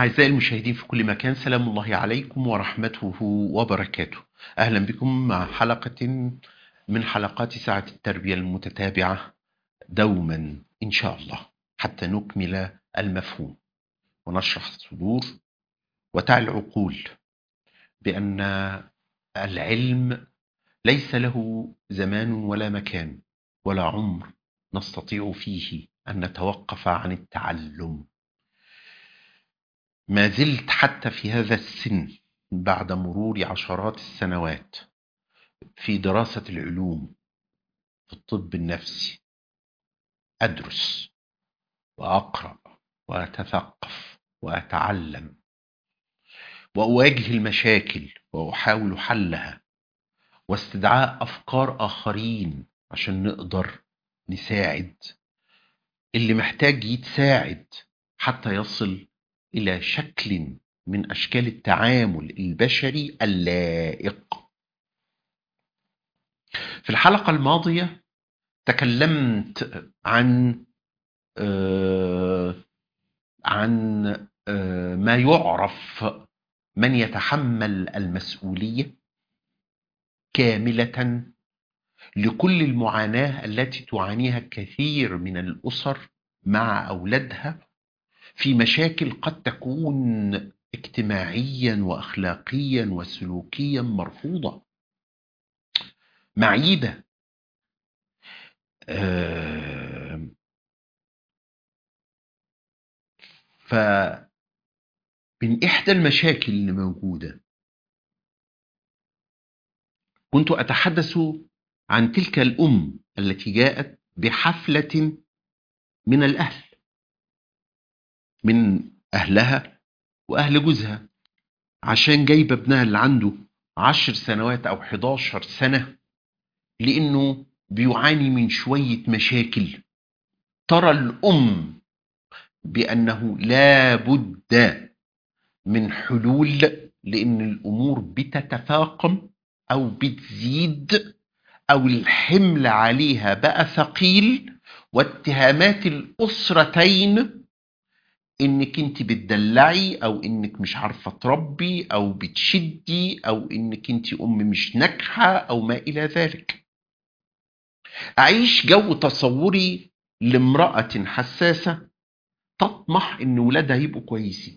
أعزائي المشاهدين في كل مكان سلام الله عليكم ورحمته وبركاته أهلا بكم مع حلقة من حلقات ساعة التربية المتتابعة دوما إن شاء الله حتى نكمل المفهوم ونشرح الصدور وتعي العقول بأن العلم ليس له زمان ولا مكان ولا عمر نستطيع فيه أن نتوقف عن التعلم ما زلت حتى في هذا السن بعد مرور عشرات السنوات في دراسة العلوم في الطب النفسي أدرس وأقرأ وأتثقف وأتعلم وأواجه المشاكل وأحاول حلها واستدعاء أفكار آخرين عشان نقدر نساعد اللي محتاج يتساعد حتى يصل إلى شكل من أشكال التعامل البشري اللائق في الحلقة الماضية تكلمت عن آه عن آه ما يعرف من يتحمل المسؤولية كاملة لكل المعاناة التي تعانيها كثير من الأسر مع أولادها في مشاكل قد تكون اجتماعيا واخلاقيا وسلوكيا مرفوضه معيبه آه ف من احدى المشاكل اللي موجوده كنت اتحدث عن تلك الام التي جاءت بحفله من الاهل من أهلها وأهل جوزها عشان جايبة ابنها اللي عنده عشر سنوات أو 11 سنة لأنه بيعاني من شوية مشاكل ترى الأم بأنه لا بد من حلول لأن الأمور بتتفاقم أو بتزيد أو الحمل عليها بقى ثقيل واتهامات الأسرتين انك انت بتدلعي او انك مش عارفه تربي او بتشدي او انك انت ام مش ناجحه او ما الى ذلك اعيش جو تصوري لامراه حساسه تطمح ان ولادها يبقوا كويسين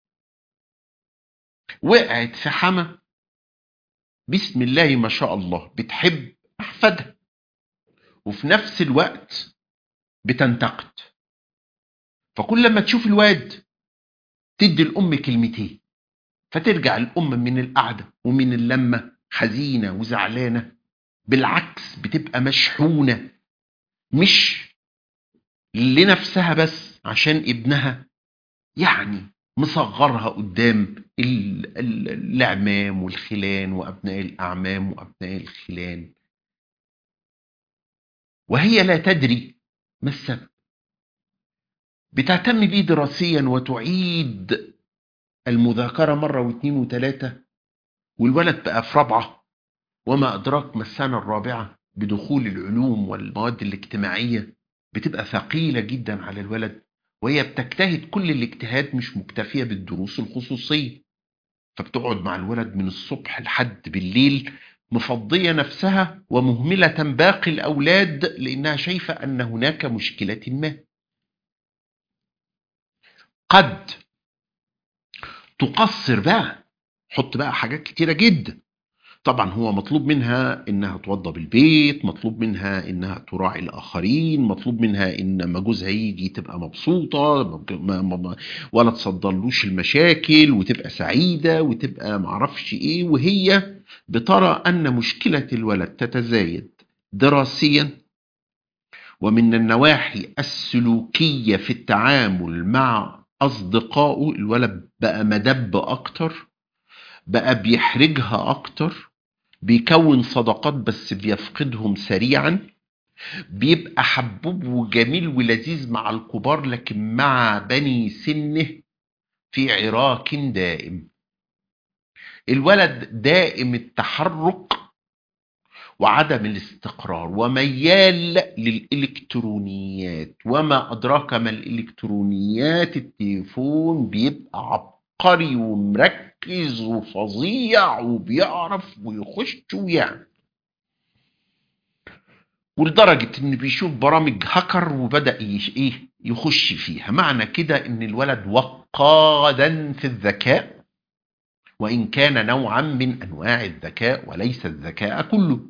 وقعت في حما بسم الله ما شاء الله بتحب احفادها وفي نفس الوقت بتنتقد فكل لما تشوف الواد تدي الأم كلمتين فترجع الأم من القعدة ومن اللمة حزينة وزعلانة بالعكس بتبقى مشحونة مش لنفسها بس عشان ابنها يعني مصغرها قدام الأعمام والخلان وأبناء الأعمام وأبناء الخلان وهي لا تدري ما السبب بتهتم بيه دراسيا وتعيد المذاكرة مرة واثنين وثلاثة والولد بقى في رابعة وما أدراك ما السنة الرابعة بدخول العلوم والمواد الاجتماعية بتبقى ثقيلة جدا على الولد وهي بتجتهد كل الاجتهاد مش مكتفية بالدروس الخصوصية فبتقعد مع الولد من الصبح لحد بالليل مفضية نفسها ومهملة باقي الأولاد لأنها شايفة أن هناك مشكلة ما قد تقصر بقى حط بقى حاجات كتيرة جدا طبعا هو مطلوب منها انها توضب البيت مطلوب منها انها تراعي الاخرين مطلوب منها ان لما جوزها يجي تبقى مبسوطه ولا تصدرلوش المشاكل وتبقى سعيده وتبقى معرفش ايه وهي بترى ان مشكله الولد تتزايد دراسيا ومن النواحي السلوكيه في التعامل مع أصدقائه الولد بقى مدب أكتر بقى بيحرجها أكتر بيكون صداقات بس بيفقدهم سريعا بيبقى حبوب وجميل ولذيذ مع الكبار لكن مع بني سنه في عراك دائم الولد دائم التحرك وعدم الاستقرار وميال للإلكترونيات وما أدراك ما الإلكترونيات التليفون بيبقى عبقري ومركز وفظيع وبيعرف ويخش ويعمل ولدرجة إن بيشوف برامج هاكر وبدأ يش إيه يخش فيها معنى كده إن الولد وقادا في الذكاء وإن كان نوعا من أنواع الذكاء وليس الذكاء كله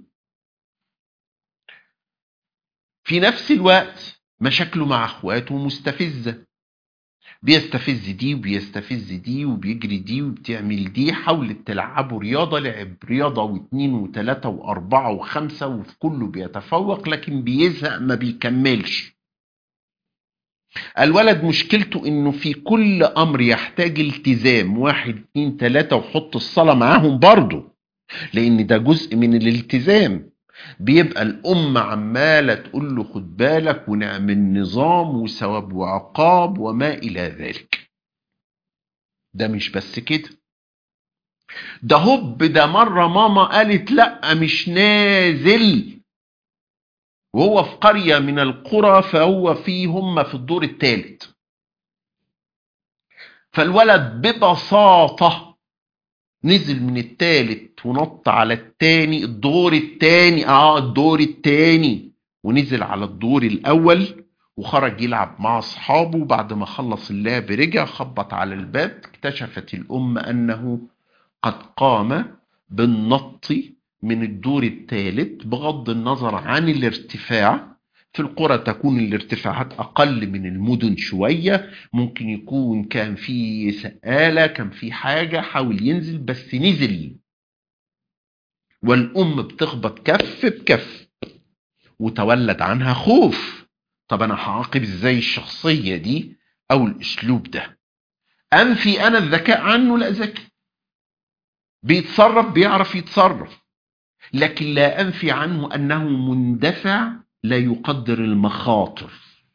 في نفس الوقت مشاكله مع اخواته مستفزة بيستفز دي وبيستفز دي وبيجري دي وبتعمل دي حاولت تلعبوا رياضة لعب رياضة واثنين وثلاثة وأربعة وخمسة وفي كله بيتفوق لكن بيزهق ما بيكملش الولد مشكلته انه في كل امر يحتاج التزام واحد اتنين تلاتة وحط الصلاة معاهم برضه لان ده جزء من الالتزام بيبقى الأم عمالة تقول له خد بالك ونعمل نظام وثواب وعقاب وما إلى ذلك ده مش بس كده ده هوب ده مرة ماما قالت لأ مش نازل وهو في قرية من القرى فهو في هم في الدور الثالث فالولد ببساطة نزل من التالت ونط على التاني الدور التاني اه الدور التاني ونزل على الدور الاول وخرج يلعب مع اصحابه بعد ما خلص اللعب رجع خبط على الباب اكتشفت الام انه قد قام بالنط من الدور الثالث بغض النظر عن الارتفاع في القرى تكون الارتفاعات أقل من المدن شوية ممكن يكون كان في سآلة كان في حاجة حاول ينزل بس نزل والأم بتخبط كف بكف وتولد عنها خوف طب أنا هعاقب إزاي الشخصية دي أو الأسلوب ده أنفي أنا الذكاء عنه لا ذكي بيتصرف بيعرف يتصرف لكن لا أنفي عنه أنه مندفع لا يقدر المخاطر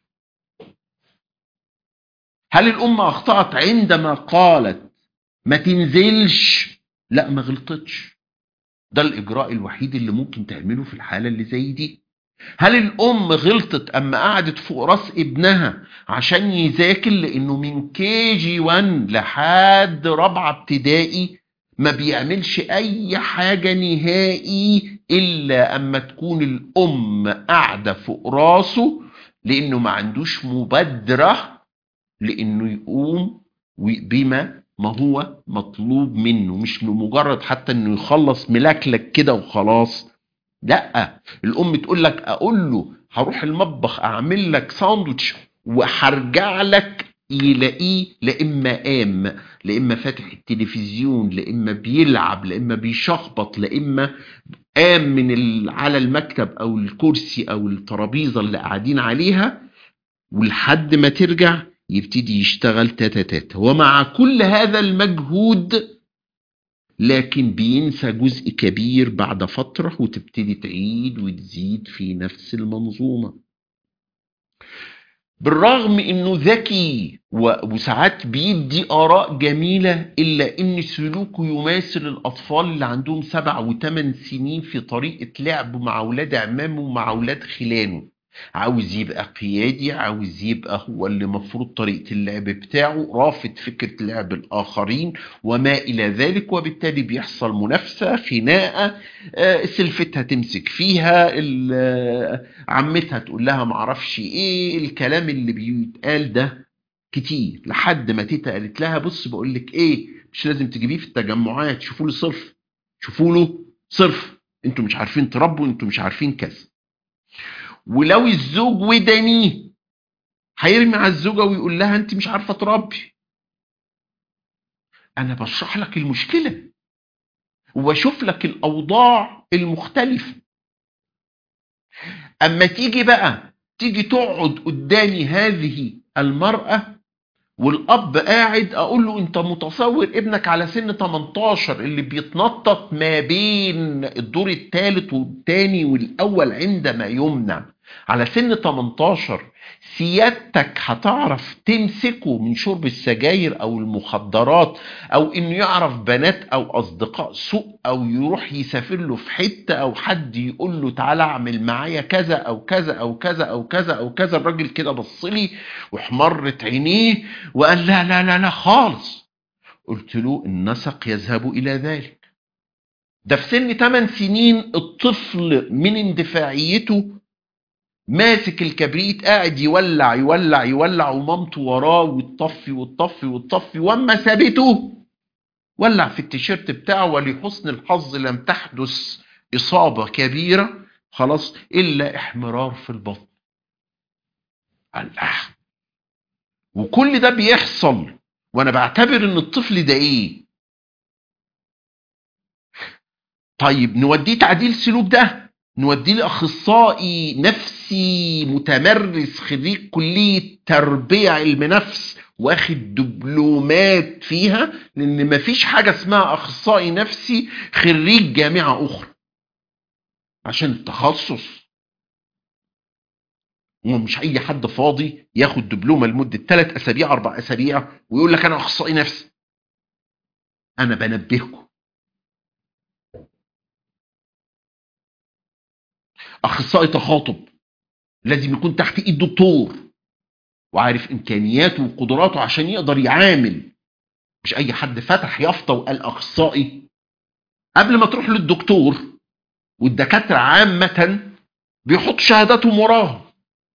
هل الأمة أخطأت عندما قالت ما تنزلش لا ما غلطتش ده الإجراء الوحيد اللي ممكن تعمله في الحالة اللي زي دي هل الأم غلطت أما قعدت فوق راس ابنها عشان يذاكر لأنه من كي جي 1 لحد رابعة ابتدائي ما بيعملش أي حاجة نهائي إلا أما تكون الأم قاعدة فوق راسه لأنه ما عندوش مبادرة لأنه يقوم بما ما هو مطلوب منه مش مجرد حتى انه يخلص ملكلك كده وخلاص لا الام تقول لك اقول له هروح المطبخ اعمل لك ساندوتش وهرجع لك يلاقيه لا اما قام لا اما فاتح التلفزيون لا اما بيلعب لا اما بيشخبط لا اما قام من ال... على المكتب او الكرسي او الترابيزه اللي قاعدين عليها ولحد ما ترجع يبتدي يشتغل تاتا تاتا ومع كل هذا المجهود لكن بينسى جزء كبير بعد فترة وتبتدي تعيد وتزيد في نفس المنظومة بالرغم انه ذكي وساعات بيدي اراء جميله الا ان سلوكه يماثل الاطفال اللي عندهم سبع وثمان سنين في طريقه لعبه مع اولاد عمامه ومع اولاد خلانه عاوز يبقى قيادي عاوز يبقى هو اللي مفروض طريقة اللعب بتاعه رافض فكرة لعب الآخرين وما إلى ذلك وبالتالي بيحصل منافسة خناقة آه، سلفتها تمسك فيها ال- عمتها تقول لها معرفش ايه الكلام اللي بيتقال ده كتير لحد ما تيتا قالت لها بص بقول لك ايه مش لازم تجيبيه في التجمعات شوفوا له صرف شوفوا له صرف انتوا مش عارفين تربوا انتوا مش عارفين كذا ولو الزوج ودانيه هيرمي على الزوجه ويقول لها انت مش عارفه تربي انا بشرح لك المشكله وبشوف لك الاوضاع المختلفه اما تيجي بقى تيجي تقعد قدامي هذه المراه والاب قاعد اقول له انت متصور ابنك على سن 18 اللي بيتنطط ما بين الدور الثالث والثاني والاول عندما يمنع على سن 18 سيادتك هتعرف تمسكه من شرب السجاير او المخدرات او انه يعرف بنات او اصدقاء سوء او يروح يسافر له في حته او حد يقول له تعالى اعمل معايا كذا او كذا او كذا او كذا او كذا الراجل كده بص لي واحمرت عينيه وقال لا لا لا لا خالص قلت له النسق يذهب الى ذلك ده في سن 8 سنين الطفل من اندفاعيته ماسك الكبريت قاعد يولع يولع يولع ومامته وراه وتطفي وتطفي وتطفي واما سابته ولع في التيشيرت بتاعه ولحسن الحظ لم تحدث اصابه كبيره خلاص الا احمرار في البطن الله وكل ده بيحصل وانا بعتبر ان الطفل ده ايه طيب نوديه تعديل سلوك ده نوديه لاخصائي نفسي متمرس خريج كليه تربيه علم نفس واخد دبلومات فيها لان مفيش حاجه اسمها اخصائي نفسي خريج جامعه اخرى عشان التخصص ومش اي حد فاضي ياخد دبلومه لمده ثلاث اسابيع اربع اسابيع ويقول لك انا اخصائي نفسي انا بنبهكم اخصائي تخاطب لازم يكون تحت ايد دكتور وعارف امكانياته وقدراته عشان يقدر يعامل مش اي حد فتح يافطه وقال اخصائي قبل ما تروح للدكتور والدكاتره عامه بيحط شهاداتهم وراهم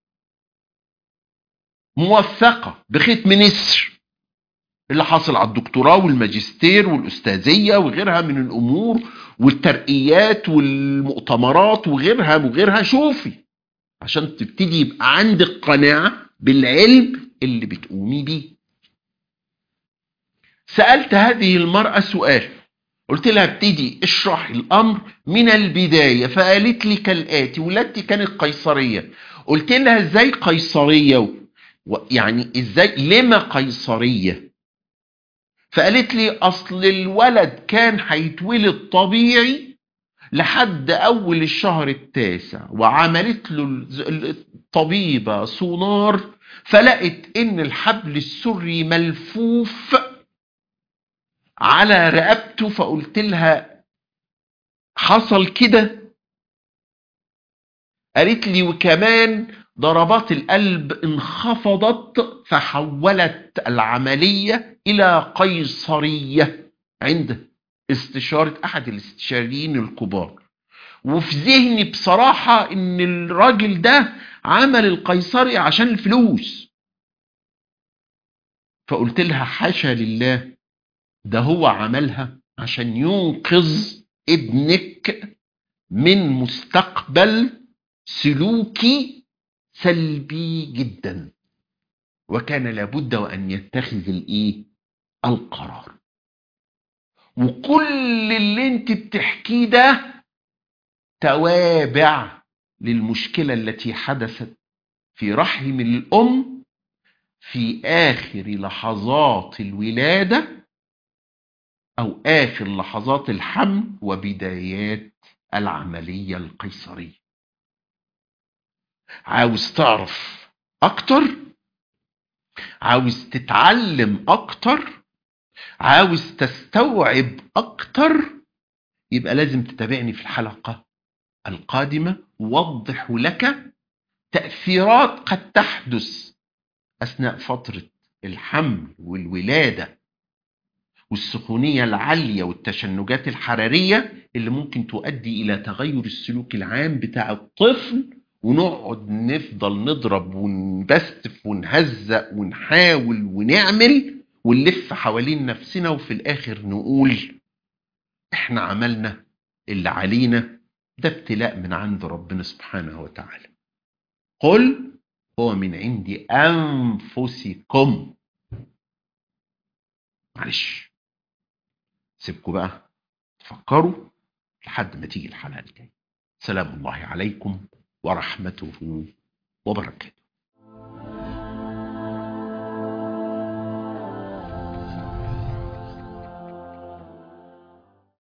موثقه بختم نسر اللي حاصل على الدكتوراه والماجستير والاستاذيه وغيرها من الامور والترقيات والمؤتمرات وغيرها وغيرها شوفي عشان تبتدي يبقى عندك قناعه بالعلم اللي بتقومي بيه سالت هذه المراه سؤال قلت لها ابتدي اشرح الامر من البدايه فقالت لي كالاتي ولادتي كانت قيصريه قلت لها ازاي قيصريه يعني ازاي لما قيصريه فقالت لي اصل الولد كان هيتولد طبيعي لحد اول الشهر التاسع وعملت له الطبيبه سونار فلقت ان الحبل السري ملفوف على رقبته فقلت لها حصل كده قالت لي وكمان ضربات القلب انخفضت فحولت العملية إلى قيصرية عند استشارة أحد الاستشاريين الكبار وفي ذهني بصراحة إن الراجل ده عمل القيصري عشان الفلوس فقلت لها حاشا لله ده هو عملها عشان ينقذ ابنك من مستقبل سلوكي سلبي جدا وكان لابد وان يتخذ الايه القرار وكل اللي انت بتحكيه ده توابع للمشكله التي حدثت في رحم الام في اخر لحظات الولاده او اخر لحظات الحمل وبدايات العمليه القيصريه عاوز تعرف اكتر عاوز تتعلم اكتر عاوز تستوعب اكتر يبقى لازم تتابعني في الحلقه القادمه وضح لك تاثيرات قد تحدث اثناء فتره الحمل والولاده والسخونيه العاليه والتشنجات الحراريه اللي ممكن تؤدي الى تغير السلوك العام بتاع الطفل ونقعد نفضل نضرب ونبستف ونهزق ونحاول ونعمل ونلف حوالين نفسنا وفي الاخر نقول احنا عملنا اللي علينا ده ابتلاء من عند ربنا سبحانه وتعالى قل هو من عند انفسكم معلش سيبكم بقى تفكروا لحد ما تيجي الحلقه الجايه سلام الله عليكم ورحمته وبركاته